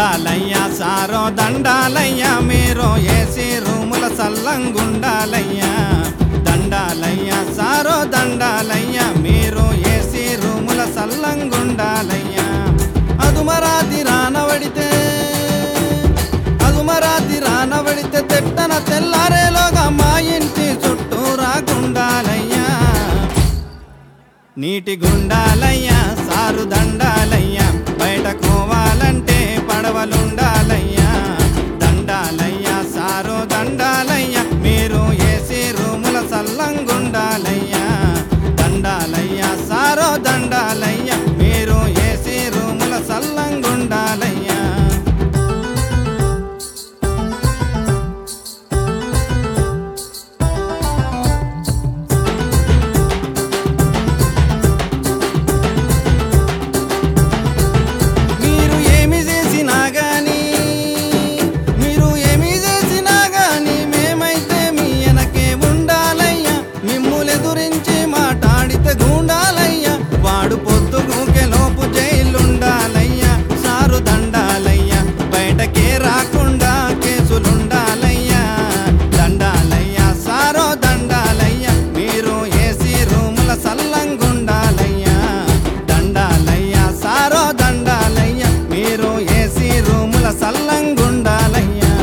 దండాలయ్యా సారో దండాలయ్యా మీరు ఏసీ రూముల సల్లంగుండాలయ్యా దండాలయ్యా సారో దండాలయ్యా మీరు ఏసీ రూముల సల్లంగుండాలయ్యా అదుమరాతి రానవడితే అదుమరాతి రానవడితే తెట్టన తెల్లారేలోగా మా ఇంటి చుట్టూ రాకుండాలయ్యా నీటి గుండాలయ్యా సారు దండాలయ్యా బయట కోవాలంటే పడవలుండాలయ్యా దండాలయ్యా సారు దండాలయ్యా మీరు ఏసీ రూముల సల్లంగుండాలయ్యా దండాలయ్యా సారో దండాలయ్యా మీరు ఏసీ రూముల సల్లంగుండాలయ్యా మీరు ఏమి చేసినా గాని మీరు ఏమి చేసినా గాని మేమైతే మీ వెనకే ఉండాలయ్యా మిమ్ములెదురించి మాట్లాడితే గుండాలయ్యా వాడు పొద్దుగుకే లోపు జైలుండాలయ్యా సారు దండాలయ్యా బయటకే రాకుండా కేసులుండాలయ్యా దండాలయ్యా సారో దండాలయ్యా మీరు ఏసీ రూముల సల్లంగుండాలయ్యా దండాలయ్యా సారో దండాలయ్యా మీరు ఏసీ రూముల సల్లంగుండాలయ్యా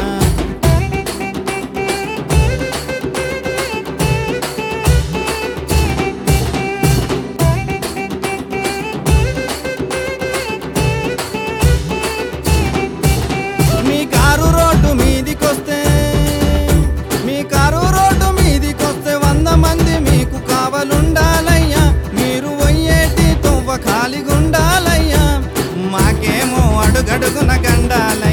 మీ కారు రోడ్డు మీదికొస్తే మీ కారు రోడ్డు మీదికొస్తే వంద మంది మీకు కావలుండాలయ్యా మీరు పోయేటి తువ్వ ఖాళీగుండాలయ్యా మాకేమో అడుగడుగున గండాలయ్యా